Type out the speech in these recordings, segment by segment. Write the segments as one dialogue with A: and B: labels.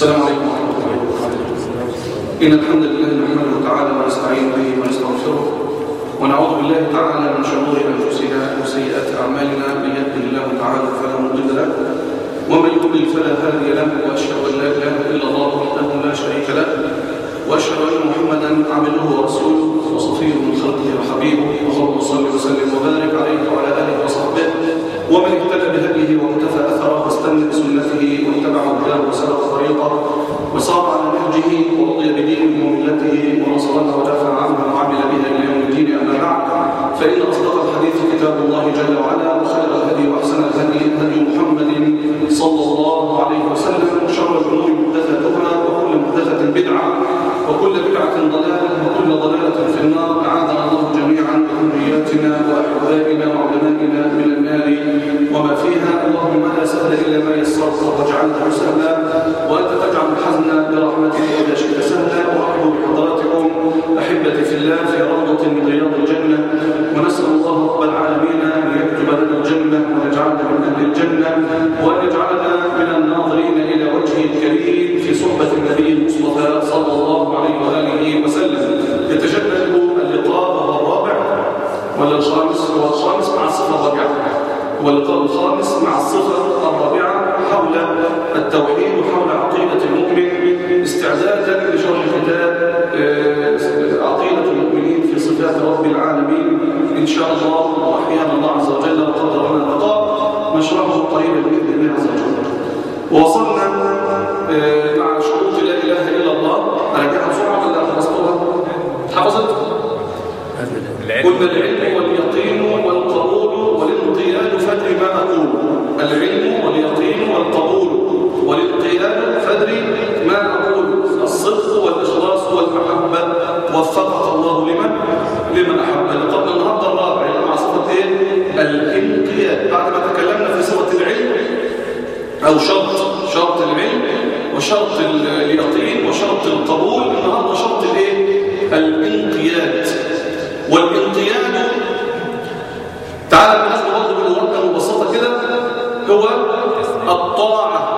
A: السلام عليكم ورحمة الله وبركاته إن الحمد لله نحمده تعالى ونستعين به ونستغفره ونعوذ بالله تعالى من شرور أنفسنا وسيئات أعمالنا من يهده الله تعالى فلا مضل له ومن يضلل فلا هادي له وأشهد أن لا إله إلا الله وحده لا شريك له وأشهد أن محمدا عبده ورسوله وصفيه من خلقه وحبيبه اللهم صل وسلم وبارك عليه وعلى آله وصحبه ومن اهتدى بهديه واقتفى أثره واستنى بسنته واتبع هداه وسلك طريقه وصار على نهجه ورضي بدينه وملته ونصرنا ودافع عنها وعمل بها إلى يوم الدين أما بعد فإن أصدق الحديث كتاب الله جل وعلا وخير الهدي وأحسن الهدي هدي محمد صلى الله عليه وسلم وشر الأمور محدثاتها وكل محدثة بدعة وكل بدعة ضلالة وكل ضلالة في النار أعاذنا الله جميعا وذرياتنا وأحبائنا وعلمائنا من النار وما فيها اللهم لا سهل إلا ما يسرت وجعلته سهلا وأنت تجعل الحزن برحمتك إذا شئت سهلا وأرجو بحضراتكم أحبتي في الله في روضة من رياض الجنة ونسأل الله رب العالمين أن يكتب لنا الجنة ويجعلنا من أهل الجنة وأن يجعلنا من الناظرين إلى وجهه الكريم في صحبة النبي المصطفى صلى الله عليه وآله وسلم يتجدد اللقاء وهو الرابع ولا الخامس هو الخامس مع الصفة الرابعة هو اللقاء الخامس مع الصفة الرابعة حول التوحيد وحول عقيدة المؤمن استعدادا لشرح كتاب عقيدة المؤمنين في صفات رب العالمين إن شاء الله وأحيانا الله عز وجل وقدر لنا اللقاء نشرحه الطيب بإذن الله عز وجل ووصلنا مع شروط لا إله إلا الله أرجعها بسرعة ولا خلصتوها؟ حفظت؟ قلنا العلم واليقين والقبول والانقياد فادري ما أقول العلم واليقين والقبول والانقياد فادري ما أقول الصدق والإخلاص والمحبة وفقك الله لمن؟ لمن أحب لقبل النهارده الرابع مع صفة إيه؟ الانقياد بعد ما تكلمنا في صفة العلم أو شرط شرط العلم وشرط اليقين وشرط القبول النهارده شرط الايه الانقياد والانقياد تعالى بالنسبه برضه بالورقه مبسطه كده هو الطاعه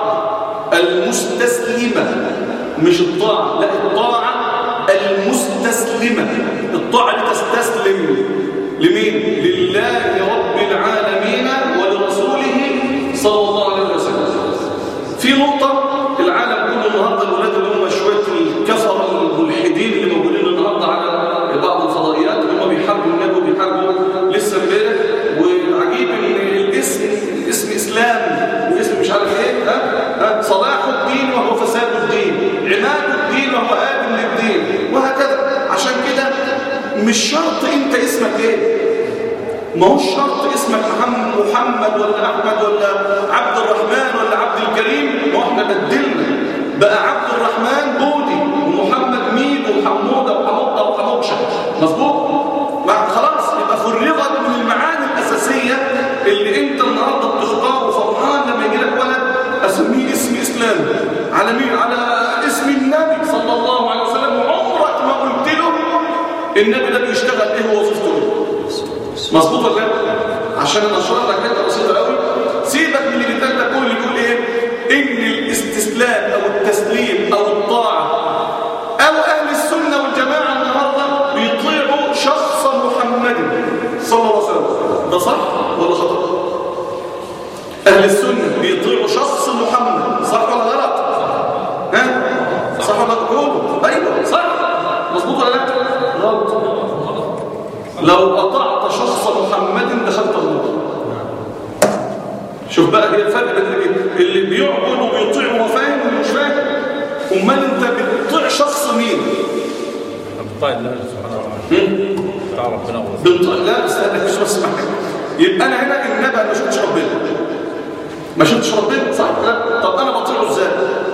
A: المستسلمه مش الطاعه لا الطاعه المستسلمه الطاعه اللي تستسلم لمين لله رب العالمين ولرسوله صلى الله عليه وسلم في نقطة العالم كله النهاردة الولاد اللي هم شوية الكفر الملحدين اللي موجودين النهاردة على بعض الفضائيات اللي هم بيحاربوا النبي وبيحاربوا لسه امبارح وعجيب ان الاسم اسم اسلام واسم مش عارف ايه ها ها صلاح الدين وهو فساد الدين عماد الدين وهو آدم للدين وهكذا عشان كده مش شرط انت اسمك ايه ما هو شرط اسمك محمد محمد ولا احمد ولا عبد الرحمن ولا عبد الكريم ما احنا بدلنا بقى عبد الرحمن بودي ومحمد ميد وحموده وحموده وحموكشه مظبوط بعد خلاص يبقى فرغت من المعاني الاساسيه اللي انت النهارده بتختاره فرحان لما يجي لك ولد اسميه اسم اسلام على مين على اسم النبي صلى الله عليه وسلم وعمرك ما قلت له النبي ده بيشتغل ايه وظيفته ايه مظبوط ولا لا عشان انا اشرح لك حته بسيطه قوي سيبك من اللي بيتقال ده كله اللي بيقول ايه ان الاستسلام او التسليم او الطاعه او اهل السنه والجماعه النهارده بيطيعوا شخص محمد صلى الله عليه وسلم ده صح ولا خطا اهل السنه بيطيعوا شخص محمد صح ولا غلط ها صح ولا غلط ايوه صح مظبوط ولا لا غلط لو أطعت شخص محمد دخلت النار شوف بقى هي الفرق بين اللي بيعبد وبيطيع وهو فاهم واللي مش فاهم امال انت بتطيع شخص مين
B: بتطيع الله سبحانه وتعالى بتطيع ربنا ورسوله
A: بنطيع لا استنى مش بس معاك يبقى انا هنا النبي ما شفتش ربنا ما شفتش ربنا صح لا طب انا بطيعه ازاي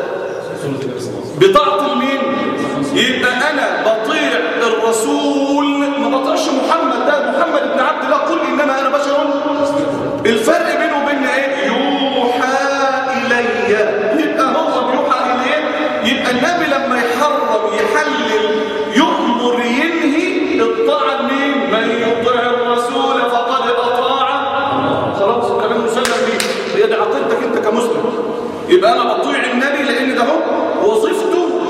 A: بطاعه مين يبقى انا بطيع الرسول ما بطيعش محمد ده محمد بن عبد الله قل انما انا بشر الفرق بينه وبين ايه يوحى الي يبقى هو بيوحى اليه يبقى النبي لما يحرم يحلل يؤمر ينهي الطاعه لمين من يطيع الرسول فقد اطاع خلاص كلام مسلم بيه هي دي عقيدتك انت كمسلم يبقى انا بطيع النبي لان ده هو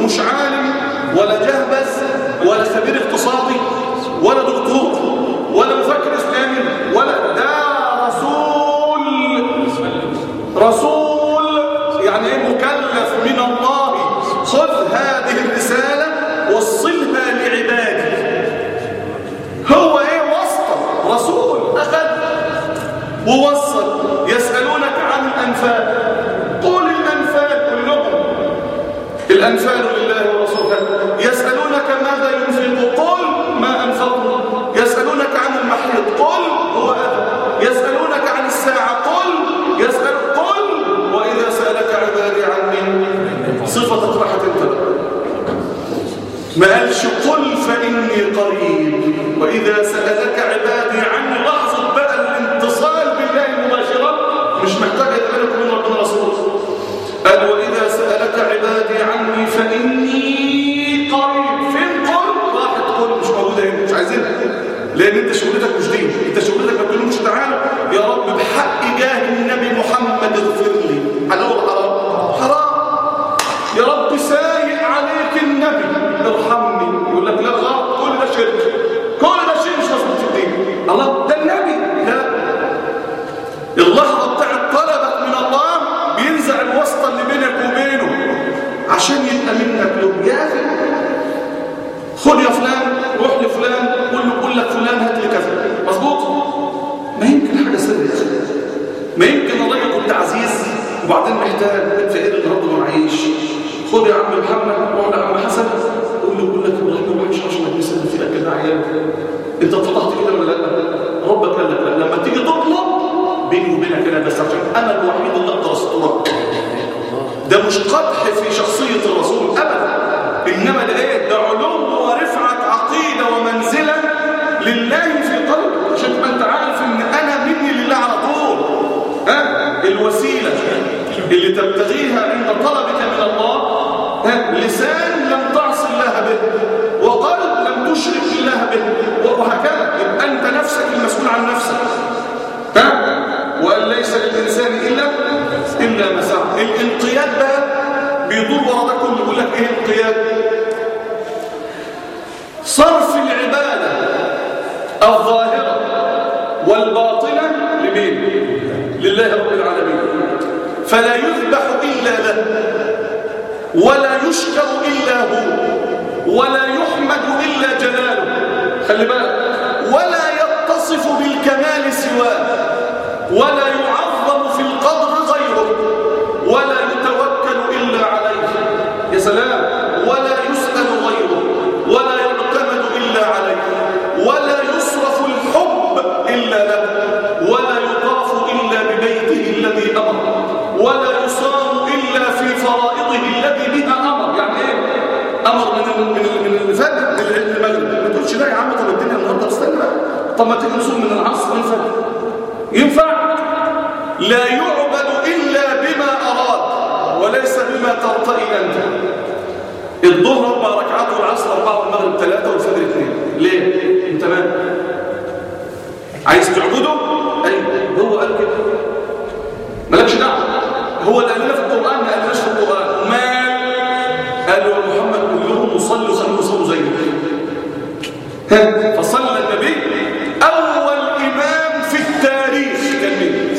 A: مش عالم ولا جهبذ ولا خبير اقتصادي ولا دكتور ولا مفكر اسلامي ولا ده رسول رسول يعني ايه مكلف من الله خذ هذه الرسالة وصلها لعبادي هو ايه وصل رسول اخذ ووصل يسألونك عن الأنفال قل الأنفال كلهم الأنفال لله ورسوله يسألونك ماذا ينفق قل ما أنفقوا يسألونك عن المحيط قل هو أذى يسألونك عن الساعة قل يسأل قل وإذا سألك عبادي عني صفتك راحت انت ما قالش قل فإني قريب وإذا سألك عبادي عني لحظة بقى الانتصال بالله مباشرة مش محتاج يتبالك من ربنا رسول قال وإذا سألك عبادي عني فإني قريب فين قل راحت قل مش موجودة هنا مش عايزينها لأن انت شغلتك مش دي انت شغلتك ما تقولهمش تعالى يا رب بحق جاه النبي محمد اغفر لي حلال ولا حرام حرام يا رب سايق عليك النبي ارحمني يقول لك لا غلط كل ده شرك كل ده شيء مش مظبوط في الدين الله ده النبي لا اللحظه بتاعت طلبك من الله بينزع الواسطه اللي بينك وبينه عشان يبقى منك له يا اخي خد يا فلان روح لفلان قول له قول لك فلان هات لي كذا مظبوط ما يمكن حاجه سر يا اخي ما يمكن الراجل كنت عزيز وبعدين محتاج فقير النهارده ما معيش خد يا عم محمد روح لعم حسن قول له قول لك ابراهيم ما معيش عشان مثلا في اكل عيال انت اتفضحت كده ولا لا ربك قال لك لا. لما تيجي تطلب بيني وبينك انا بس عشان انا الوحيد اللي اقدر استرك ده مش قدح في شخصيه الرسول ابدا انما ده ايه ده علو ورفعه عقيده ومنزله لله في قلبك عشان تبقى انت عارف ان انا مني لله على طول ها الوسيله اللي تبتغيها عند طلبك من الله ها لسان لم تعص الله به وقلب لم تشرك الله به وهكذا يبقى انت نفسك المسؤول عن نفسك ها وان ليس للانسان الا الا ما سعى الانقياد بقى بيدور ورا ده كله يقول لك ايه الانقياد صرف العباده الظاهره والباطنه لمين لله رب العالمين فلا يذبح الا له ولا يشكر الا هو ولا يحمد الا جلاله خلي بالك ولا يتصف بالكمال سواه ولا يعظم في القدر غيره ولا يتوكل الا عليه يا سلام ولا يسال غيره ولا يعتمد الا عليه ولا يصرف الحب الا له ولا يطاف الا ببيته الذي امر ولا يصام الا في فرائضه التي بها امر يعني ايه امر من من من الفجر للمغرب ما تقولش لا يا عم طب الدنيا النهارده استنى بقى طب ما تيجي نصوم من العصر للفجر ينفع لا يعبد الا بما اراد وليس بما ترتئي انت الظهر اربع ركعات والعصر اربعه والمغرب ثلاثه والفجر اثنين ليه انت مال عايز تعبده ايوه هو قال كده مالكش دعوه هو اللي قال لنا في القران ما قالناش في القران مال قالوا يا محمد كلهم يصلوا خلوا يصلوا زيك ها فصلى النبي اول امام في التاريخ كان مين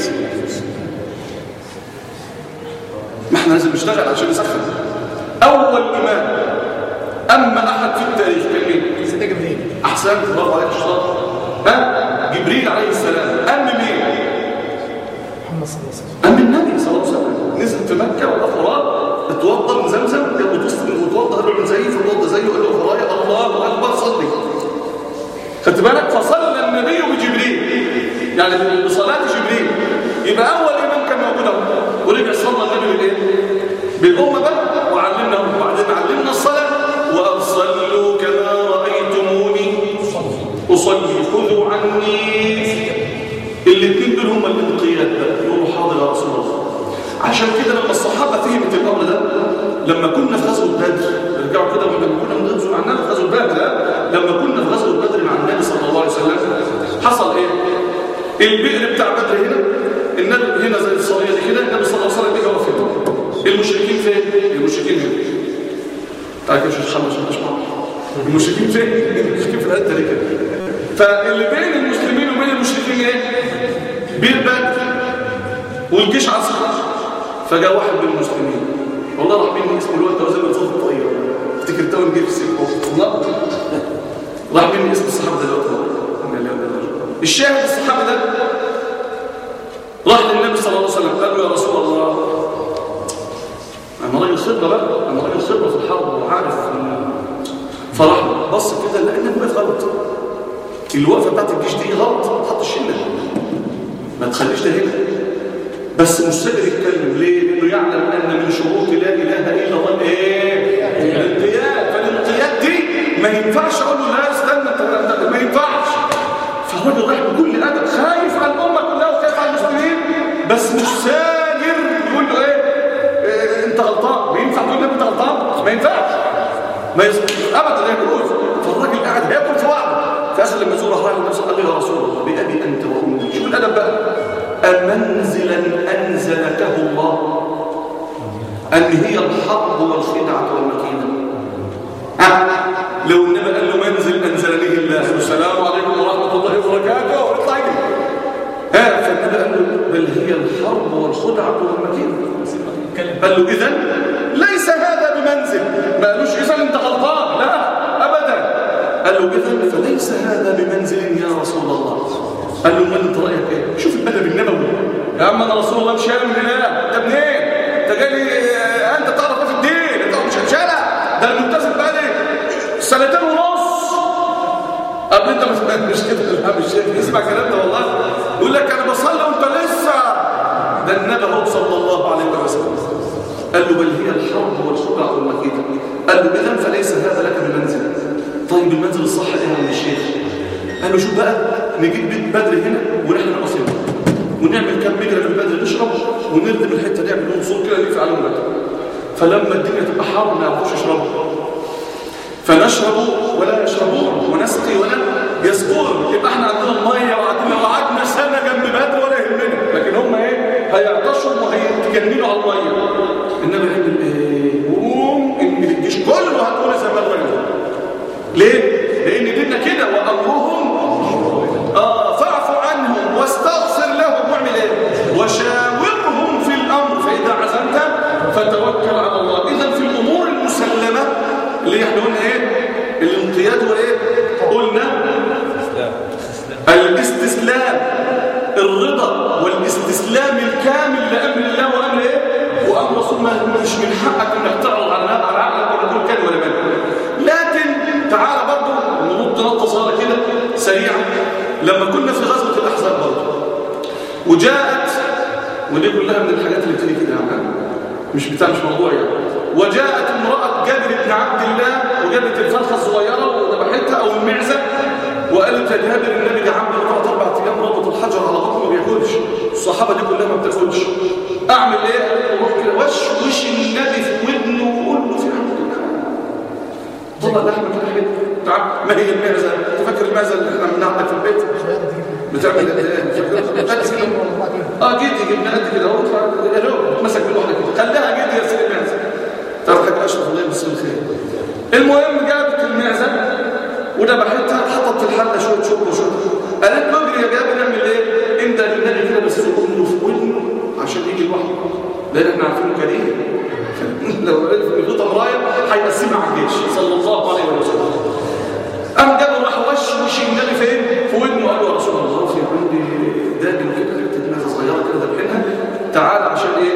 A: ما احنا لازم نشتغل عشان نسخن اول امام اما احد في التاريخ كان مين
C: سيدنا جبريل
A: احسنت برافو عليك الشاطر ها جبريل عليه السلام ام مين
C: محمد صلى الله عليه وسلم
A: أم النبي صلى الله عليه وسلم نزل في مكة والأفراد اتوضى من زمزم كان بتوصل وتوضى قال له من زيي فتوضى زيه قال له ورايا الله أكبر صلي خدت بالك فصلى النبي بجبريل يعني بصلاة جبريل يبقى أول إمام كان موجود اهو ورجع صلى النبي بالإيه؟ بالأمة بقى وعلمنا وبعدين علمنا الصلاة وأصلوا كما رأيتموني أصلي خذوا عني الاثنين دول هم الانقياد بقى يقولوا حاضر يا رسول الله عشان كده لما الصحابه فهمت الامر ده لما كنا في غزوه بدر ارجعوا كده واحنا كنا بنغزو مع النبي في غزوه بدر ده لما كنا في غزوه بدر مع النبي صلى الله عليه وسلم حصل ايه البئر بتاع بدر هنا النبي هنا زي الصينيه دي كده النبي صلى الله عليه وسلم بيجي واقف هنا المشركين فين المشركين هنا مش هتخلص مش المشركين فين المشركين في الحته دي كده فاللي بين المسلمين وبين المشركين ايه بير بدر والجيش عسكر فجاء واحد من المسلمين والله راح مني اسمه الواد ده وزي ما صوت الطير افتكر تو نجيب في السيكو راح مني اسم الصحابه ده دلوقتي الشاهد الصحابي ده راح للنبي صلى الله عليه وسلم قال له يا رسول الله انا راجل خبره بقى انا راجل خبره في الحرب وعارف فراح بص كده لقى النبي بقت غلط الوقفه بتاعت الجيش دي غلط ما تحطش هنا ما تخليش ده هنا بس مش قادر يتكلم ليه؟ لانه يعلم ان من شروط لا اله الا الله ايه؟ الانقياد فالانقياد دي ما ينفعش اقول له لا استنى انت ما ينفعش فالراجل رايح بكل ادب خايف على الامه كلها وخايف على المسلمين بس مش ساجر يقول له ايه, إيه انت غلطان ما ينفع تقول له انت غلطان ما ينفعش ما يصبر ابدا لا يجوز فالراجل قاعد ياكل في وعده فاخر لما زوره راح النبي صلى الله عليه وسلم قال له يا رسول الله بابي انت وامي شوف الادب بقى أمنزلا أنزلته الله أن هي الحرب والخدعة والمكينة أه؟ لو النبي قال له منزل أنزلنيه الله السلام عليكم ورحمة الله وبركاته واطلع ها فالنبي قال له بل هي الحرب والخدعة والمكينة قال له إذن ليس هذا بمنزل ما قالوش إذن أنت غلطان لا أبدا قال له إذن فليس هذا بمنزل يا رسول الله قال له امال انت رايك ايه شوف الادب النبوي يا عم انا رسول الله مش هنا من هنا انت منين انت جاي لي انت تعرف ايه في الدين انت مش هتشالع ده الملتزم بقى لي سنتين ونص قبل انت مش كده لا مش كده اسمع كلامنا والله يقول لك انا بصلي وانت لسه ده النبي هو صلى الله عليه وسلم قال له بل هي الحرب والخدعه والمكيده قال له اذا فليس هذا لك بمنزل طيب المنزل الصح ايه يا الشيخ قال له شوف بقى نجيب بيت بدر هنا ونحن نقف هنا ونعمل كام مجرى في البدر نشرب ونردم الحته دي نعمل نصور كده نلف عليهم بدر فلما الدنيا تبقى حر ما يعرفوش يشربوا فنشرب ولا يشربون ونسقي ولا يسقون يبقى احنا عندنا الميه وقعدنا وقعدنا سنه جنب بدر ولا يهمنا لكن هم ايه هيعطشوا وهيتجننوا على الميه النبي يعمل ايه قوم ان الجيش كله هتقول زي ما الراجل ليه لان ديننا كده وامرهم آه فاعف عنهم واستغفر لهم واعمل ايه وشاورهم في الامر فاذا عزمت فتوكل على الله اذا في الامور المسلمه اللي احنا قلنا ايه الانقياد وايه قلنا الاستسلام الرضا والاستسلام الكامل لامر الله وامر ايه وامر رسول ما مش من حقك انك تعرض على على عقلك ولا تقول كلمه ولا مال لكن تعال برضه ننط نطه صغيره كده سريعه لما كنا في غزوه الاحزاب برضه وجاءت ودي كلها من الحاجات اللي بتيجي كده مش بتاع مش موضوع يعني وجاءت امراه جابر بن عبد الله وجابت الفرخه الصغيره وذبحتها او المعزه وقالت يا جابر النبي ده عمل ثلاث اربع ايام ربط الحجر على بطنه ما بياكلش الصحابه دي كلها ما بتاكلش اعمل ايه؟ اروح كده وشوش النبي في ودنه وقول له في عمل طلع لحمه كده حلوه تعال ما هي المعزه انت فاكر المعزه اللي احنا بنعملها في البيت بتعمل ايه اه جدي جبنا قد كده اهو اهو مسك بالواحده كده خليها جدي يا سيدي المعزه تعرف حاجه اشرف الله يمسيه الخير المهم جابت المعزه وذبحتها اتحطت في الحله شويه شرب وشويه قالت له اجري يا جابر نعمل ايه انت للنبي كده بس تقول له في ودنه عشان يجي لوحده لان احنا عارفينه كريم لو عرف ان في طمرايه هيقسمها على الجيش صلى الله عليه وسلم قام جابوا راح وشوش النبي فين في ودنه قال له يا رسول الله في عندي داجن كده حته معزه صغيره كده ذبحينها تعال عشان ايه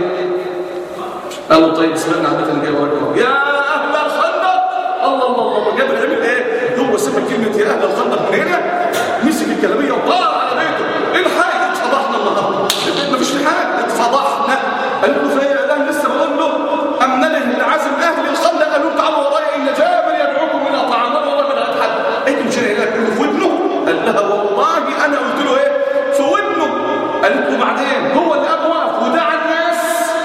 A: قال له طيب سمعنا عبيت انا جاي وراك يا اهل الخندق الله الله الله جابر عمل ايه هو سمع كلمه يا اهل الخندق من هنا مسك الكلاميه وطار على بيته الحاج اتفضحنا النهارده مفيش في حاجه اتفضحنا قال له فين قال لسه بقول له ام نله لعازم اهل الخندق قالوا تعالوا ورايا ان جابر يدعوكم الى طعام الله من احد انت مش قايل له في ودنه قال لها والله انا قلت له ايه في ودنه قالت له بعدين هو اللي قام واقف ودعا الناس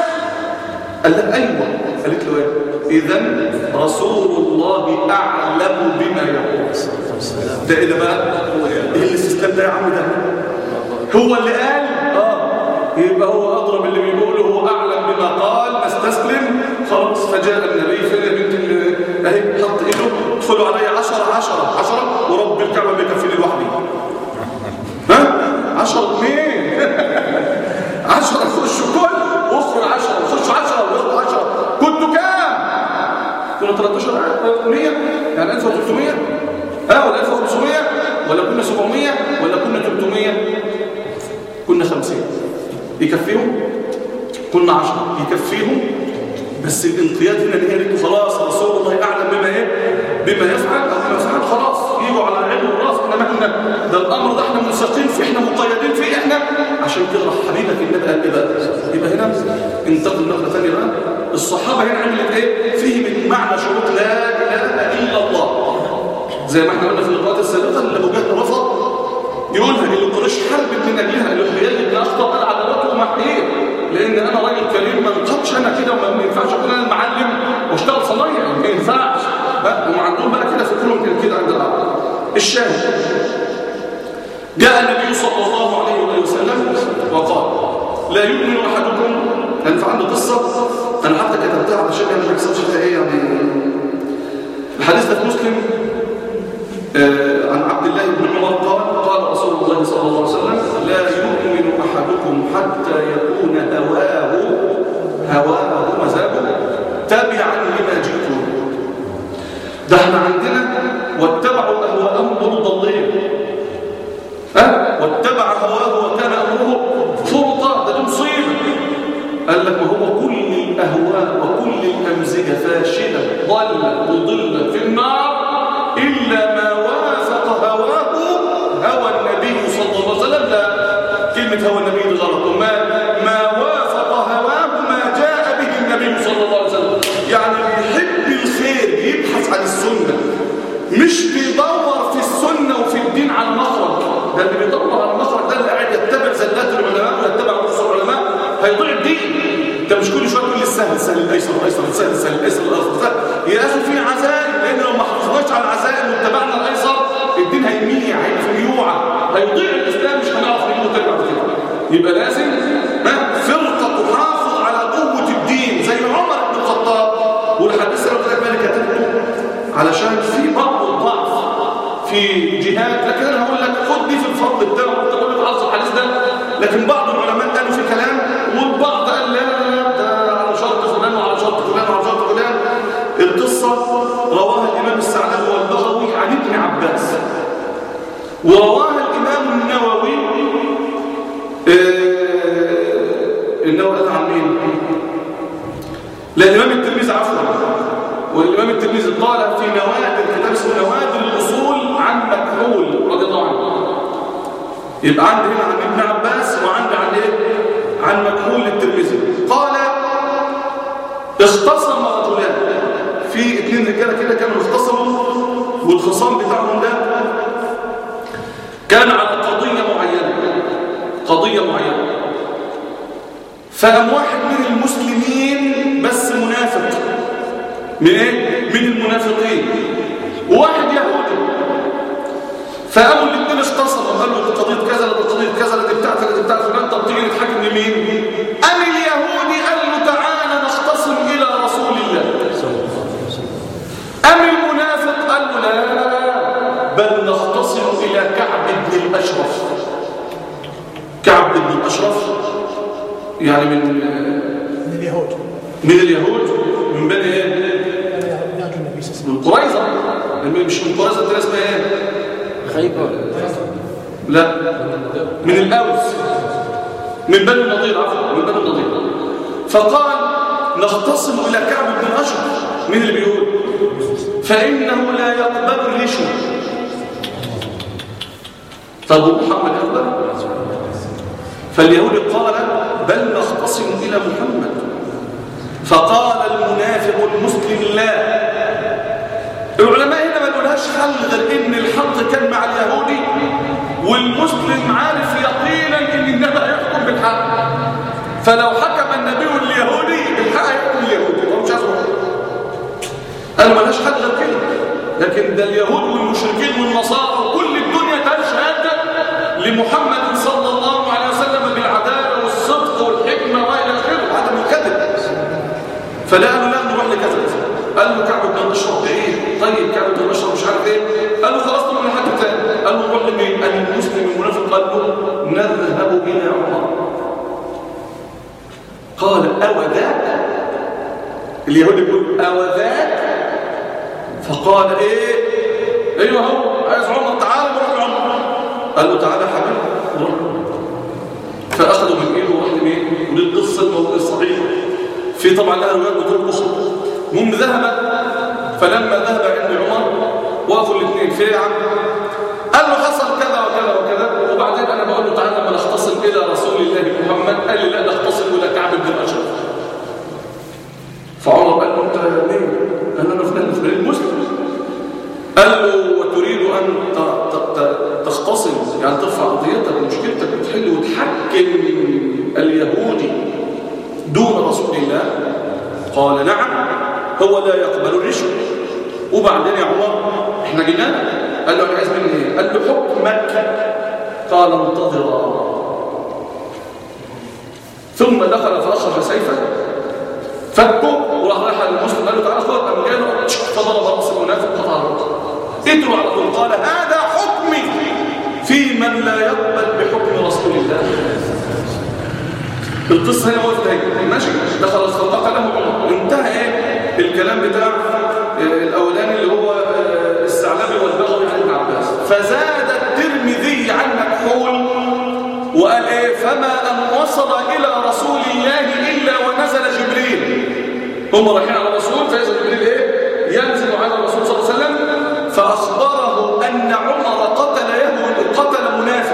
A: قال لها ايوه قالت له ايه اذا رسول الله اعلم بما يقول ده ايه ده بقى ايه الاستسلام ده يا عم ده هو اللي قال اه يبقى هو اضرب اللي بيقوله هو اعلم بما قال نستسلم خلاص فجاء النبي فين يا بنت اهي حط ايده ادخلوا عليا 10 10 10 ورب الكعبه بيكفيني لوحدي ها 10 مين 10 خشوا كل وصلوا 10 خشوا 10 وياخدوا 10 كنتوا كام كنا 13 100 يعني 1300 ها ولا 1500 ولا كنا 700 ولا كنا 300 كنا 50 يكفيهم كنا 10 يكفيهم بس الانقياد هنا نهايته خلاص رسول الله اعلم بما ايه بما يفعل او بما يفعل خلاص يجوا على العلم والراس احنا مهنا ده الامر ده احنا منسقين فيه احنا مقيدين فيه احنا عشان كده راح حبيبك النبي قال ايه بقى يبقى هنا انتقل نقله ثانيه بقى الصحابه هنا عملت ايه فهمت معنى شروط لا اله الا الله زي ما احنا قلنا في اللقاءات السابقه اللي ابو جهل رفض يقولها اللي قريش حربت من اجلها اللي حيال بن اخطب قال عداوته محييه لان انا راجل كريم ما نقطش انا كده وما ينفعش اكون انا المعلم واشتغل صنايعي ما ينفعش بقى هم عندهم بقى كده فكرهم كان كده عند العرب الشاهد جاء النبي صلى الله عليه وآله وسلم وقال لا يؤمن احدكم كان في عنده قصه انا حتى كتبتها علشان انا ما اكسبش فيها ايه يعني الحديث ده في مسلم آه عن عبد الله بن عمر قال قال رسول الله صلى الله عليه وسلم لا يؤمن احدكم حتى يكون هواه هواه مذهبه تابعا لما جئت به. ده احنا عندنا واتبعوا اهواءهم ومضلين ها واتبع هواه وكان امره فرطا ده دي مصيبه قال لك وهو كل الاهواء وكل الامزجه فاشله ضل مضله في النار الا ما وافق هواه هوى النبي صلى الله عليه وسلم لا كلمه هوى النبي دي غلط ما ما وافق هواه ما جاء به النبي صلى الله عليه وسلم يعني بيحب الخير بيبحث عن السنه مش بيدور في السنه وفي الدين على مخرج ده اللي بيدور على المخرج ده اللي قاعد يتبع زلات العلماء ويتبع رؤوس العلماء هيضيع الدين انت مش كل شويه تقول لي السهل السهل الايسر الايسر السهل السهل الايسر الايسر يا اخي في عزائم لان لو ما حافظناش على العزائم واتبعنا الايسر الدين هيميع هيبقى في ميوعه هيضيع الاسلام مش هنعرف نجيبه تاني بعد كده يبقى لازم ها فرقه تحافظ على قوه الدين زي عمر بن الخطاب والحديث اللي قلت لك مالك كتبته علشان في بعض الضعف في جهات لكن انا هقول لك خد دي في الفضل بتاعه وانت تقول لي في الحديث ده لكن بعض العلماء قالوا في كلام والبعض قال لا ده على شرط فلان وعلى شرط فلان وعلى شرط فلان القصه رواها الامام السعداوي والبغوي عن ابن عباس ورواها الامام النووي آه النووي قال عن مين؟ لا الامام الترمذي عفوا والإمام الترمذي قال في نوادر كتاب اسمه نوادر الأصول عن مكحول رضي الله عنه يبقى عندي هنا عن ابن عباس وعندي عن ايه عن مكحول للترمذي قال اختصم رجلان في اثنين رجاله كده كانوا اختصموا والخصام بتاعهم ده كان على قضيه معينه قضيه معينه فقام واحد من المسلمين بس منافق من ايه من المنافقين وواحد يهودي فقاموا الاثنين اختصموا قالوا دي قضيه كذا دي قضيه كذا دي بتاعت دي بتاعت فلان طب تيجي نتحاكم لمين قام اليهودي قال له تعالى نختصم الى رسول الله قام المنافق قال له لا بل نختصم الى كعب بن الاشرف كعب بن الاشرف يعني من
C: من اليهود
A: من اليهود من بني ايه
C: نهج النبي صلى الله عليه وسلم
A: من قريظة مش من قريظة التانية اسمها ايه
B: خيبر
A: لا من الأوس من بني النضير عفوا من بني النضير فقال نختصم إلى كعب بن الأشرف من اللي بيقول فإنه لا يقبل الرشوة طب محمد يقبل فاليهود قال بل نختصم إلى محمد فقال المنافق المسلم لا العلماء هنا ما يقولهاش حل غير ان الحق كان مع اليهودي والمسلم عارف يقينا ان النبي هيحكم بالحق فلو حكم النبي اليهودي بالحق هيحكم اليهودي هو مش عارف قالوا ملهاش حل غير كده لكن ده اليهود والمشركين والنصارى وكل الدنيا تشهد لمحمد صلى الله عليه وسلم بالعداله والصدق والحكمه والى اخره وعدم الكذب فلا قالوا لا نروح لكذا قال له كعب بن اشرف بعيد فقال أو ذاك اليهود يقول أو ذاك فقال إيه أيوه هو عايز عمر تعالى نروح عمر قال له تعالى يا حبيبي نروح فأخذوا من إيده وقال مين ودي القصة الموضوع الصحيح في طبعا لها روايات بطول أخرى المهم ذهب فلما ذهب عند عمر وقفوا الاثنين في يا عم قال له حصل كذا وكذا وكذا وبعدين انا بقول له تعالى لما نختصم الى رسول الله محمد قال لي لا نختصم الى كعب بن الاشرف فعمر قال له انت مين قال له انا فلان فلان المسلم قال له وتريد ان ت- ت- ت- تختصم يعني ترفع قضيتك ومشكلتك وتحل وتحكم اليهودي دون رسول الله قال نعم هو لا يقبل الرشوه وبعدين يا عمر احنا جينا لك. قال له انا عايز مني ايه قال له حكمك قال انتظرا ثم دخل فاخرج سيفه فكه وراح رايح على المسلم قال له تعالى خد قام جاي له فضرب راس المنافق قطع راسه ادروا على طول قال هذا حكمي في من لا يقبل بحكم رسول الله القصه هنا وقفت هيك ماشي دخل الخلطه له عمر انتهى ايه الكلام بتاع آه، الاولاني اللي هو آه، الثعلبي والبغوي عن ابن عباس فزاد الترمذي عن مكحول وقال ايه فما ان وصل الى رسول الله الا ونزل جبريل هم رايحين على الرسول فاذا جبريل ايه ينزل على الرسول صلى الله عليه وسلم فاخبره ان عمر قتل يهود قتل منافق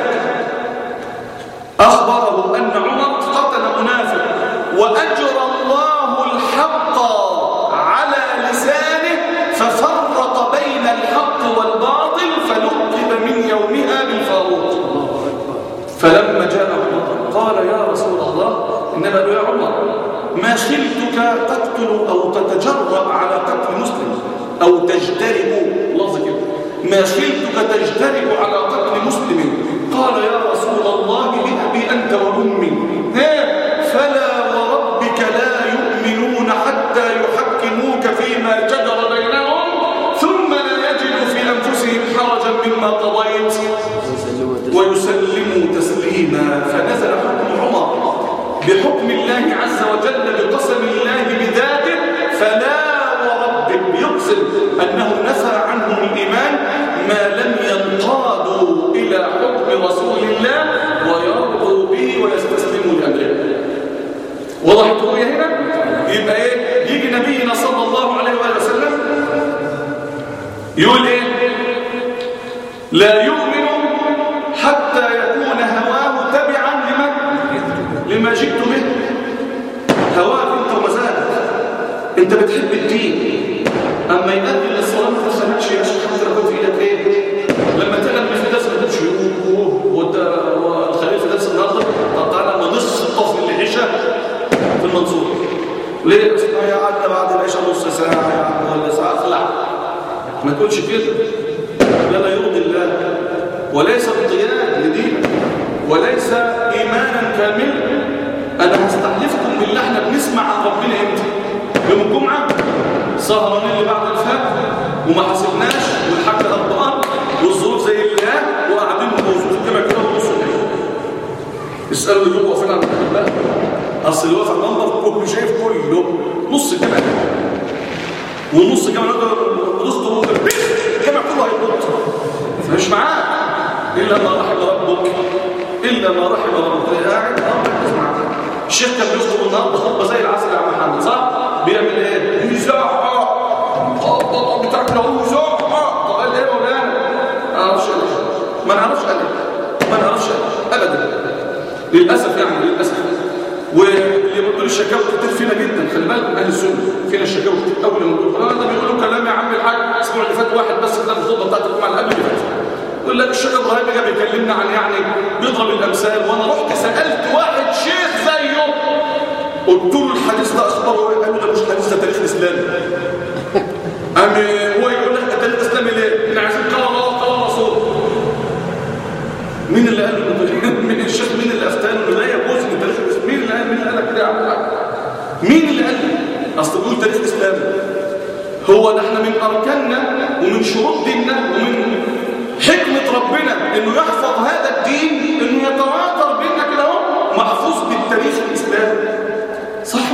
A: أخبره أن عمر قتل منافق وأجرى الله الحق على لسانه ففرق بين الحق والباطل فلقب من يومها بالفاروق فلما جاء عمر قال يا رسول الله إنما قالوا يا عمر ما خلتك تقتل أو تتجرأ على قتل مسلم أو تجترئ لفظ كده ما خلتك تجترئ على قتل مسلم قال يا رسول الله بأبي أنت وأمي ها فلا وربك لا يؤمنون حتى يحكموك فيما جدر بينهم ثم لا يجدوا في أنفسهم حرجا مما قضيت ويسلموا تسليما فنزل حكم عمر بحكم الله عز وجل بقسم الله بذاته فلا وربك يقسم أنه نفى عنهم الإيمان ما لم ينقادوا إلى حكم رسول الله ويرضوا به ويستسلموا لأمره وضحت الرؤية هنا يبقى ايه يجي نبينا صلى الله عليه وآله وسلم يقول ايه لا يؤمن حتى يكون هواه تبعا لمن لما جئت به هواك انت ومزاجك انت بتحب الدين اما يؤدي للصلاه ما تسمعش يا شيخ حتى لو كنت في ايدك ايه لما تغلب في درس ما تمشي والخليل في درس النهارده طب تعالى ما نص الطفل اللي عشاء في المنصور ليه يا قعدنا بعد العشاء نص ساعه يا عم ولا ساعه اخلع ما تقولش كده ده لا يرضي الله وليس انقياد لدينك وليس ايمانا كاملا انا هستحلفكم بالله احنا بنسمع عن ربنا امتى يوم الجمعه سهرانين اللي بعد الفجر وما حسبناش والحاج غضبان والظروف زي اللي هي وقاعدين موجودين في الجامع كده ونص الليل اسالوا اللي جوه واقفين على المكتب بقى اصل اللي واقف على المنبر كله شايف كله نص الجامع والنص الجامع ده نص الجامع كله هيبط مش معاه الا ما رحم ربك الا ما رحم ربك قاعد اه مركز معاه الشيخ كان بيخطب النهارده خطبه زي العسل يا عم محمد صح بيعمل ايه يزعق خطبه بتاعك لو يزعق طب قال ايه يا مولانا ما نعرفش ما نعرفش قال ما نعرفش ابدا للاسف يعني للاسف واللي بيقولوا الشكاوى كتير فينا جدا خلي بالك من اهل السنه فينا الشكاوى كتير قوي لما بيقولوا ده بيقولوا كلام يا عم الحاج الاسبوع اللي فات واحد بس كده الخطبه بتاعت الجمعه اللي قبل اللي فاتت يقول لك الشيخ ابراهيم جه بيكلمنا عن يعني بيضرب الامثال وانا رحت سالت واحد شيخ زيه قلت له الحديث ده اخباره ايه قال لي ده مش حديث ده تاريخ اسلامي قام هو يقول لك ده تاريخ اسلامي ليه؟ احنا عايزين قال الله قال رسول مين اللي قال له مين الشيخ مين اللي افتانه انه لا يجوز ان تاريخ الاسلام مين اللي قال مين اللي قال لك كده يا عم الحاج مين اللي قال اصل بيقول تاريخ اسلامي هو ده احنا من اركاننا ومن شروط ديننا ومن حكمه ربنا انه يحفظ هذا الدين انه يتواتر بيننا كده اهو محفوظ بالتاريخ الاسلامي صح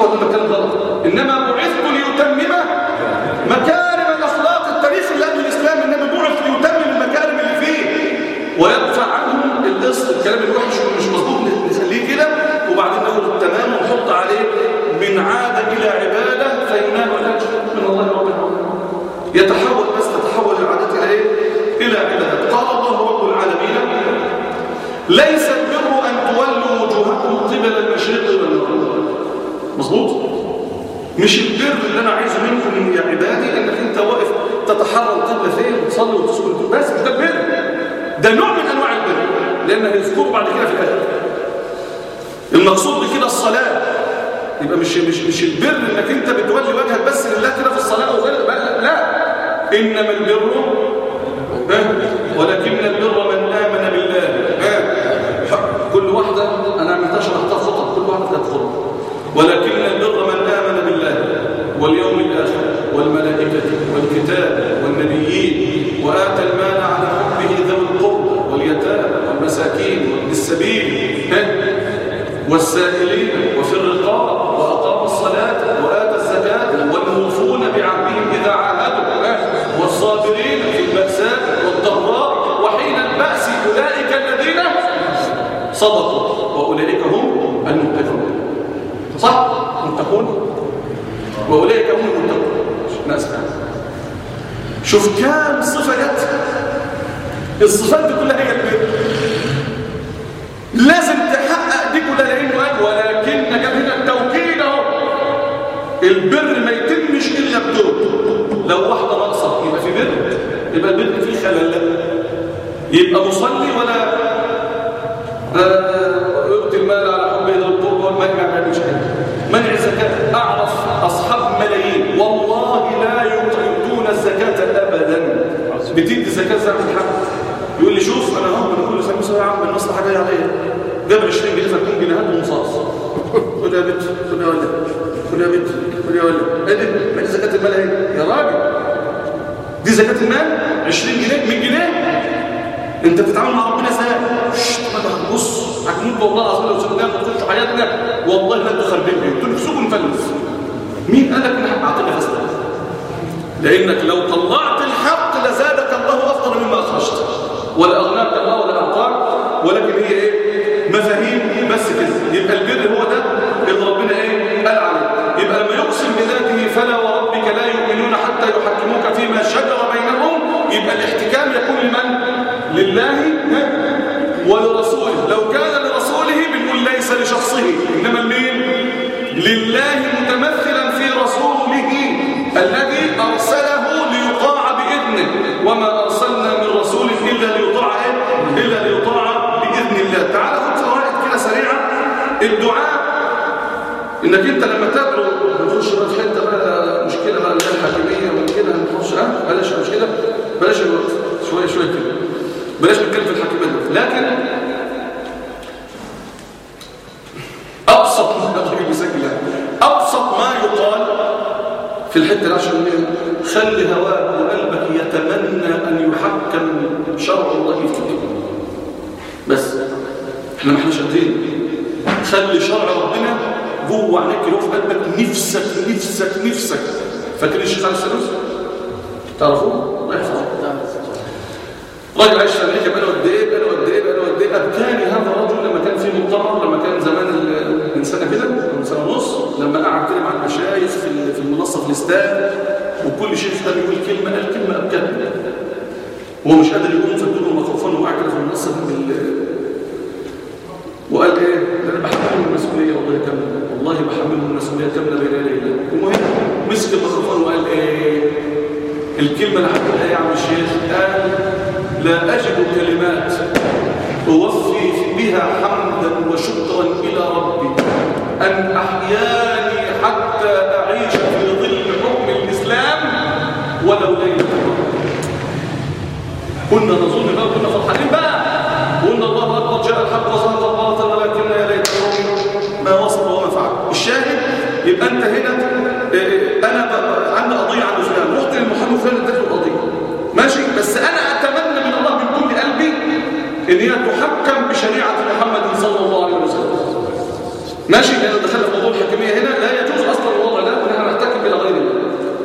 A: ولا أنا بتكلم غلط انما بعثت ليتمم مكارم الاخلاق التاريخ اللي قبل الاسلام النبي بعث ليتمم المكارم اللي فيه ويدفع عنهم القسط الكلام الوحش واللي مش مظبوط نخليه كده وبعدين نقول التمام ونحط عليه من عاده الى عباده فينال الاجر من الله رب العالمين يتحول بس تتحول العادات الى ايه الى عبادات قال الله رب العالمين ليس البر ان تولوا وجوهكم قبل المشرق والمغرب مظبوط مش البر اللي انا عايزه منكم يا عبادي انك انت واقف تتحرى القبله فين وتصلي وتسكن بس مش ده البر ده نوع من انواع البر لان هيذكره بعد كده في الاخر المقصود بكده الصلاه يبقى مش مش مش البر انك انت بتولي وجهك بس لله كده في الصلاه وغير لا, لا انما البر ها؟ ولكن البر من امن بالله ها؟ كل واحده انا عملتها شرحتها خطط كل واحده كانت خطط ولكن البر من آمن بالله واليوم الآخر والملائكة والكتاب والنبيين وآتى المال على حبه ذوي القربى واليتامى والمساكين وابن السبيل والسائلين وفي الرقاب وأقام الصلاة وآتى الزكاة والموفون بعهدهم إذا عاهدوا والصابرين في البأساء والضراء وحين البأس أولئك الذين صدقوا وأولئك هم المتقون صح متقون واولئك هم المتقون ناس شوف كام صفه جت الصفات دي كلها هي البر لازم تحقق دي كلها لانه قال ولكن جاب هنا التوكيد اهو البر ما يتمش الا بدور لو واحده ناقصه يبقى في بر يبقى البر فيه خلل لا يبقى مصلي ولا يؤتي المال على حبه ذو القربى والمال ما يعملش كده منع الزكاه اعرف اصحاب ملايين والله لا يؤتون الزكاه ابدا بتدي زكاه زي الحق يقول لي شوف انا اهو انا كل سنه يا عم المصلحه جايه عليا جاب 20 جنيه فتكون جنيهات ومصاص خد يا بنت خد يا ولد خد يا بنت خد يا ولد ايه دي ما دي زكاه المال اهي يا راجل دي زكاه المال 20 جنيه 100 جنيه انت بتتعامل مع ربنا ازاي بص هتموت والله العظيم لو سيبنا نخش حياتنا والله لا انتوا خاربين انتوا نفسكم نفلس مين قال لك ان احنا اعطينا فسد لانك لو طلعت الحق لزادك الله افضل مما اخرجت ولا اغناك الله ولا اعطاك ولكن هي ايه مفاهيم بس كده يبقى البر هو ده اللي ربنا ايه قال عليه يبقى لما يقسم بذاته فلا وربك لا يؤمنون حتى يحكموك فيما شجر بينهم يبقى الاحتكام يكون لمن لله ولرسوله لو كان لرسوله بنقول ليس لشخصه إنما لمين لله متمثلا في رسوله الذي أرسله ليطاع بإذنه وما أرسلنا من رسول إلا ليطاع إيه؟ إلا ليطاع بإذن الله تعال خد فوائد كده سريعة الدعاء إنك أنت لما تدعو نخش بقى في حتة بقى مشكلة بقى اللي هي الحاكمية وكده هنخش ها بلاش مشكلة بلاش الوقت شوية شوية كده بلاش نتكلم في الحاكمية دلوقتي لكن أبسط ما بيسجل أبسط ما يقال في الحتة دي عشان خلي هواك وقلبك يتمنى أن يحكم شرع الله في الدين بس احنا ما احناش قادرين خلي شرع ربنا جوه عينيك كده في قلبك نفسك نفسك نفسك فاكرين الشيخ علي السلوس تعرفوه الله يحفظه راجل عايش في امريكا بقاله قد ايه بقاله قد ايه بقاله قد ايه ابكاني هذا الرجل لما كان في مؤتمر لما كان زمان من سنه كده من سنه ونص لما قعد كده مع المشايخ في في المنصه في الاستاد وكل شيخ ده بيقول كلمه قال كلمه ابكاني هو مش قادر يقوم فادوا له الميكروفون وقع كده في المنصه بال وقال ايه ده انا بحمله المسؤوليه والله كامله والله بحمله المسؤوليه كامله بين يدي الله المهم مسك الميكروفون وقال ايه الكلمه اللي هتقولها يا عم الشيخ قال لا أجد كلمات أوفي بها حمدا وشكرا إلى ربي أن أحياني حتى أعيش في ظل حكم الإسلام ولو ليلة كنا نظن بقى كنا فرحانين بقى قلنا الله أكبر جاء الحق وظهر الباطل ولكن يا ليت ما وصل وما فعل الشاهد يبقى أنت هنا أنا عندي قضية عند فلان رحت للمحامي فلان اديت له قضية ماشي بس أنا أتمنى من الله من كل قلبي إن هي تحكم بشريعة محمد صلى الله عليه وسلم ماشي لأن دخلنا في موضوع الحكمية هنا لا يجوز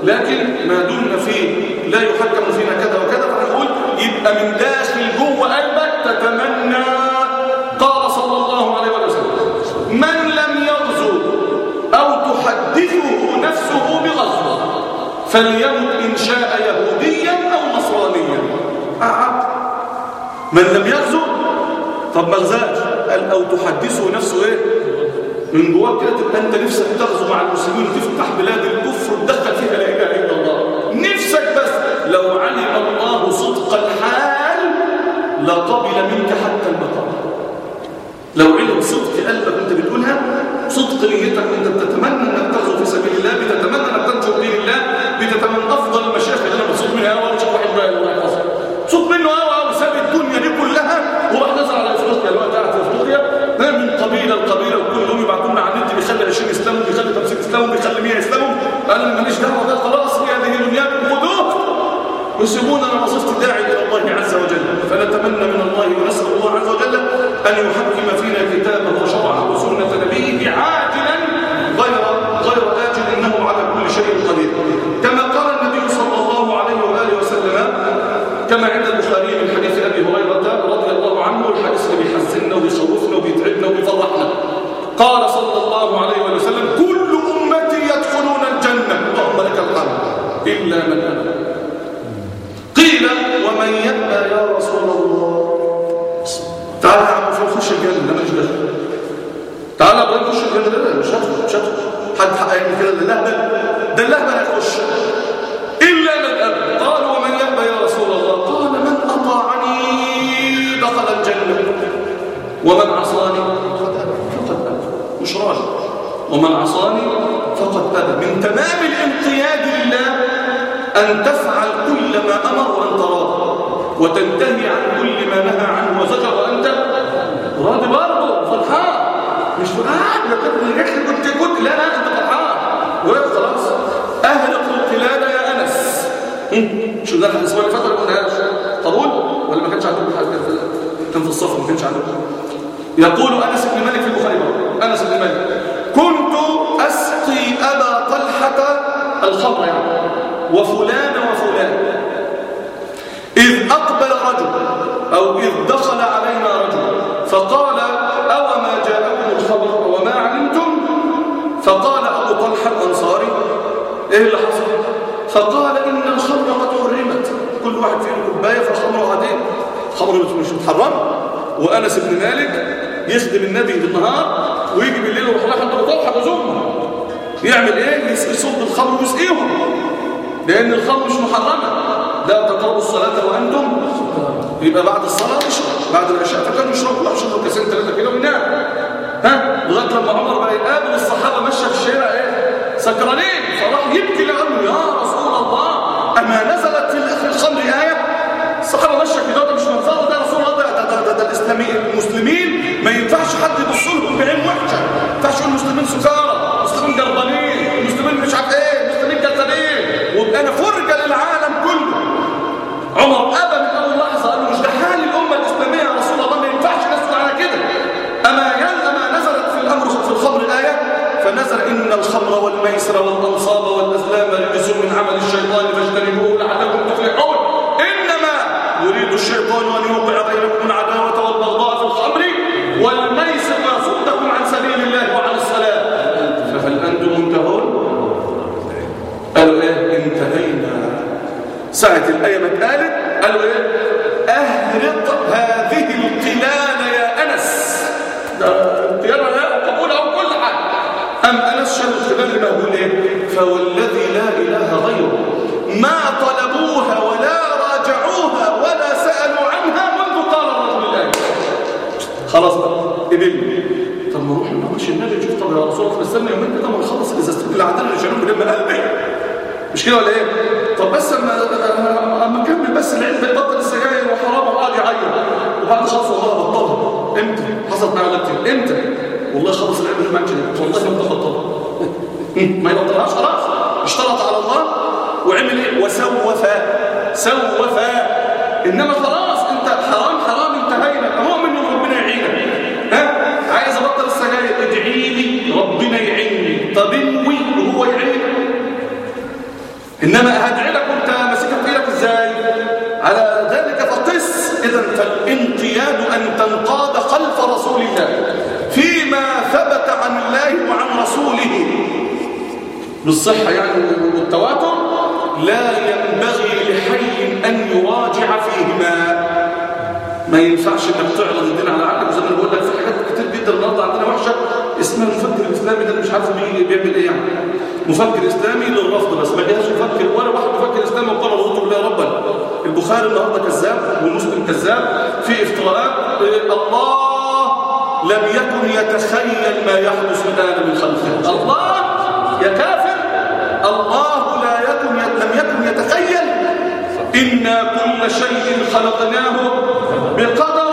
A: لكن ما دمنا فيه لا يحكم فينا كذا وكذا فنقول يبقى من داخل جوه قلبك تتمنى قال صلى الله عليه وسلم من لم يغزو أو تحدثه نفسه بغزو فليمت إن شاء يهوديا أو نصرانيا أعب من لم يغزو طب ما غزاش قال أو تحدثه نفسه إيه من جواك كده تبقى أنت نفسك تغزو مع المسلمين وتفتح بلاد الكفر وتدخل فيها لا إله إلا الله نفسك بس لو علم الله صدق الحال لقبل منك حتى المقام لو علم صدق قلبك انت بتقولها صدق نيتك انت بتتمنى انك تغزو في سبيل الله بتتمنى انك تنشر دين الله بتتمنى افضل المشايخ اللي انا بصوت منها اول شيخ واحد بقى الله يحفظه صوت منه قوي وساب الدنيا دي كلها وراح نزل على افريقيا الوقت قاعد في افريقيا من قبيله لقبيله وكل يوم يبعتوا لنا على النت بيخلي 20 اسلام بيخلي 50 اسلام بيخلي 100 اسلام قال انا ماليش دعوه بقى خلاص هي هذه دنياكم خذوه يسيبوننا وصفت داعي إلى الله عز وجل فنتمنى من الله ونسأل الله عز وجل أن يحكم فينا كتابه وشرعه وسنة نبيه عاجلا غير غير آجل إنه على كل شيء قدير كما قال النبي صلى الله عليه وآله وسلم كما عند البخاري من حديث أبي هريرة رضي الله عنه الحديث اللي بيحزننا وبيخوفنا وبيتعبنا وبيفرحنا قال صلى الله عليه وآله وسلم كل أمتي يدخلون الجنة اللهم لك الحمد إلا من أمن قيل ومن يأبى يا رسول الله تعالى يا عم فوق خش الجنة لا مش داخل تعالى ابراهيم خش الجنة لا مش هدخل مش هدخل حد حق يعمل كده للهبل ده اللهبل هيخش إلا من أبى قال ومن يأبى يا رسول الله قال من أطاعني دخل الجنة ومن عصاني فقد أبى مش راجل ومن عصاني فقد أبى من تمام الانقياد لله أن تفعل كل ما أمر وأنت راضي وتنتهي عن كل ما نهى عنه وزجر وأنت راضي برضه فرحان مش فرحان لقد رجعت كنت كنت لا لا أنت فرحان وخلاص أهلق القلادة يا أنس شو ده الأسبوع اللي فات ولا ما قلناهاش قبول ولا ما كانش عندكم حاجة كان في الصف ما كانش عندكم يقول أنس بن مالك في البخاري أنس بن مالك كنت أسقي أبا طلحة الخمر يعني وفلان وفلان إذ أقبل رجل أو إذ دخل علينا رجل فقال أو ما جاءكم الخبر وما علمتم فقال أبو طلحة الأنصاري إيه اللي حصل فقال إن الخمر قد حرمت كل واحد فيهم كوباية فالخمر عادين الخمر مش متحرم وأنس بن مالك يخدم النبي بالنهار ويجي بالليل ويروح رايح عند أبو طلحة وزومه يعمل إيه يصب الخمر ويسقيهم لأن الخمر مش محرمة لا تقربوا الصلاة وأنتم يبقى بعد الصلاة يشرب بعد العشاء فكانوا يشربوا لا يشربوا كاسين ثلاثة كده وينام ها لغاية لما عمر بقى يقابل الصحابة ماشية في الشارع ايه سكرانين فراح يبكي لأنه يا رسول الله أما نزلت في الخمر آية الصحابة ماشية كده ده مش منظر ده رسول الله ده ده, ده, ده الإسلامي المسلمين ما ينفعش حد يبص لهم بعين وحشة ما ينفعش يقول المسلمين سكارى المسلمين جربانين المسلمين مش عارف ايه المسلمين كذابين وابقى انا فرجه للعالم كله عمر ابى من اول لحظه قال له مش ده حال الامه الاسلاميه يا رسول الله ما ينفعش نسكت على كده اما اما نزلت في الامر في الخمر الايه فنزل ان الخمر والميسر والانصاب والازلام رجس من عمل الشيطان فاجتنبوه لعلكم تفلحون انما يريد الشيطان ان يوقع بينكم العداوه والبغضاء في الخمر والميسر ويصدكم عن سبيل الله وعن الصلاه فهل انتم منتهون قالوا ايه انتهينا ساعة الآية ما اتقالت قالوا ايه اهرط هذه القلال يا أنس ده اختيارها لا قبول أو كل حاجة أم أنس شال القلال اللي بقول ايه فوالذي لا إله غيره ما طلبوها ولا راجعوها ولا سألوا عنها منذ قال الرجل الآية خلاص بقى قبلنا طب ما نروح نناقش النبي نشوف طب يا رسول الله استنى يومين كده ما نخلص الازازتين اللي عندنا اللي شالوهم لما قلبي مش كده ولا ايه طب بس اما اما نكمل بس العلم يبطل السجاير وحرام وقعد يعيط وبعد خلاص والله بطلها امتى حصلت معايا غلطتين امتى والله خلص العلم ما عادش والله ما بطلها ما يبطلهاش خلاص اشترط على الله وعمل ايه وسوف سوف انما خلاص انت حرام حرام انتهينا مؤمن ربنا يعينك ها عايز ابطل السجاير ادعي لي ربنا يعيني طب انوي وهو يعينك انما هدعي لك وانت ماسكها في ايدك ازاي على ذلك فقس اذا فالانقياد ان تنقاد خلف رسول الله فيما ثبت عن الله وعن رسوله بالصحه يعني والتواتر لا ينبغي لحي ان يراجع فيهما ما ينفعش انك تعرض الدين على عقلك زي ما أنا بقول لك في حاجات كتير جدا النهارده عندنا وحشه اسمها المفكر الاسلامي ده مش عارف بيجي بيعمل ايه يعني مفكر اسلامي للرفض بس ما جاش مفكر ولا واحد مفكر اسلامي وقال رضيت بالله ربا البخاري النهارده كذاب ومسلم كذاب في افتراءات إيه، الله لم يكن يتخيل ما يحدث الان من خلفه الله يا كافر الله لا يكن لم يكن يتخيل إنا كل شيء خلقناه بقدر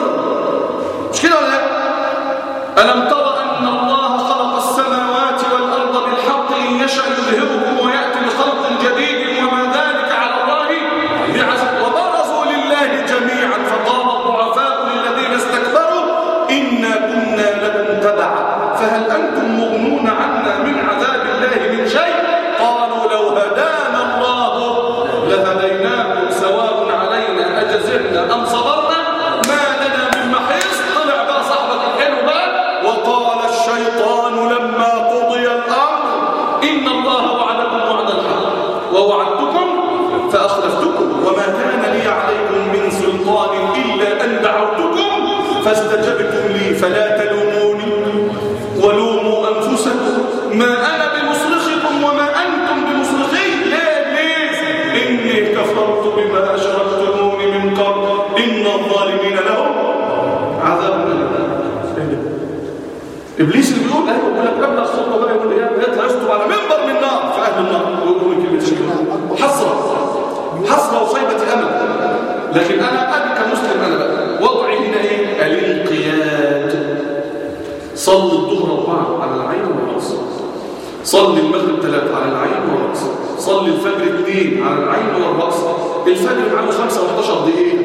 A: مش كده ولا لا ألم تر أن الله خلق السماوات والأرض بالحق إن يشأ يذهبكم ويأتي بخلق جديد وما ذلك على الله بعزيز وبرزوا لله جميعا فقال الضعفاء للذين استكبروا إنا كنا لكم تبعا فهل أنتم مغنون عنا من عذاب الله من شيء قالوا لو هدانا الله لهديناكم سواء علينا أجزعنا أم صبرنا ما لنا من محيص طلع بقى صاحبك الحلو بقى وقال الشيطان لما قضي الأمر إن الله وعدكم وعد الحق ووعدتكم فأخلفتكم وما كان لي عليكم من سلطان إلا أن دعوتكم فاستجبتم لي فلا تلوموني ولوموا أنفسكم ما أنا بمصرخكم وما أنتم بمصرخي ليه ليه إني كفرت بما أشركتموني من قبل إن الظالمين لهم عذاب أليم إبليس اللي بيقول أيوة بيقول لك قبل الخطبة بقى يقول إيه يطلع يخطب على منبر من نار في أهل النار ويقول كلمة شكرا حسرة حسرة وصيبة أمل لكن أنا أبي كمسلم أنا بقى وضعي هنا إيه الانقياد صل الظهر أربعة على العين والرأس صل المغرب ثلاثة على العين والرأس صل الفجر اثنين على العين والرأس الفجر معاه خمسة و11 دقيقة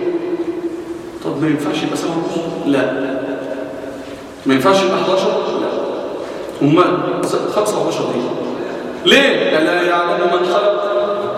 A: طب ما ينفعش يبقى سبعة ونص؟ لا ما ينفعش يبقى 11 لا امال 15 دقيقة ليه؟ ألا يعلم من خلق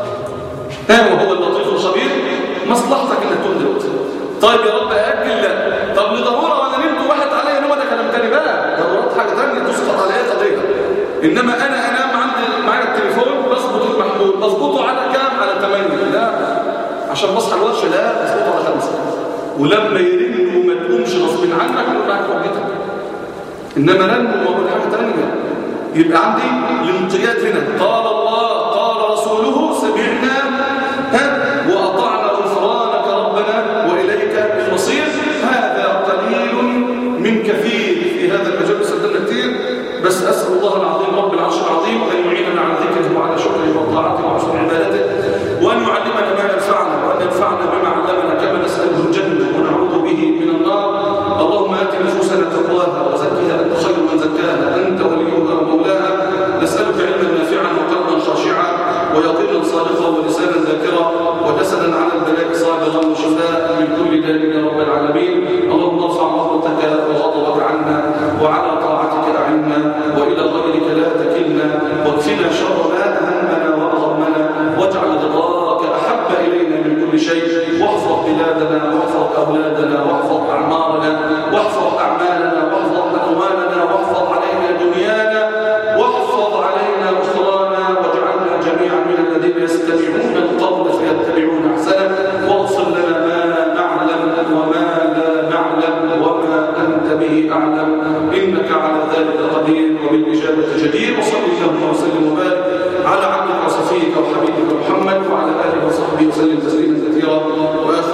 A: ها وهو اللطيف الخبير مصلحتك انك تقول دلوقتي طيب يا رب أأجل لا طب لضرورة ولا نمت واحد عليا نومة ده كلام تاني بقى ضرورات حاجة تانية تسقط عليا قضية إنما أنا أنام عندي معايا التليفون بظبط المحمول بظبطه على كام؟ على 8 لا عشان بصحى الورشة لا بظبطه على 5 ولما يرن وما تقومش غصب عنك يقول معاك وجهتك إنما رن وهو حاجة تانية يبقى عندي الانقياد هنا قال الله قال رسوله سمعنا ها وأطعنا غفرانك ربنا وإليك المصير هذا قليل من كثير في هذا المجال صدقنا كثير بس أسأل الله العظيم رب العرش العظيم أن يعيننا على ذكره وعلى شكره وطاعته وحسن عبادته وأن يعلمنا ما ينفعنا وأن ينفعنا بما علمنا كما نسأله الجنة ونعوذ به من النار اللهم آت نفوسنا تقواها وزكها أنت خير من زكاها أنت وليها ومولاها نسألك علما نافعا وقلبا خاشعا ويقينا صادقا ولسانا ذاكرا وجسدا على البلاء صابرا وشفاء من كل داء يا رب العالمين اللهم ارفع مرضتك وغضبك عنا وعلى طاعتك أعنا وإلى غيرك لا تكلنا واكفنا شر ما أهمنا وأغمنا واجعل رضاك أحب إلينا من كل شيء واحفظ بلادنا واحفظ أولادنا واحفظ أعمارنا واحفظ أعمالنا واحفظ أموالنا واحفظ علينا دنيانا واحفظ علينا أخرانا واجعلنا جميعا من الذين يستمعون القول فيتبعون أحسنه واغفر لنا ما نعلم وما لا نعلم وما أنت به أعلم إنك على ذلك قدير وبالإجابة جدير وصلى اللهم وسلم وبارك على عبدك وصفيك وحبيبك محمد وعلى آله وصحبه وسلم تسليما كثيرا وآخر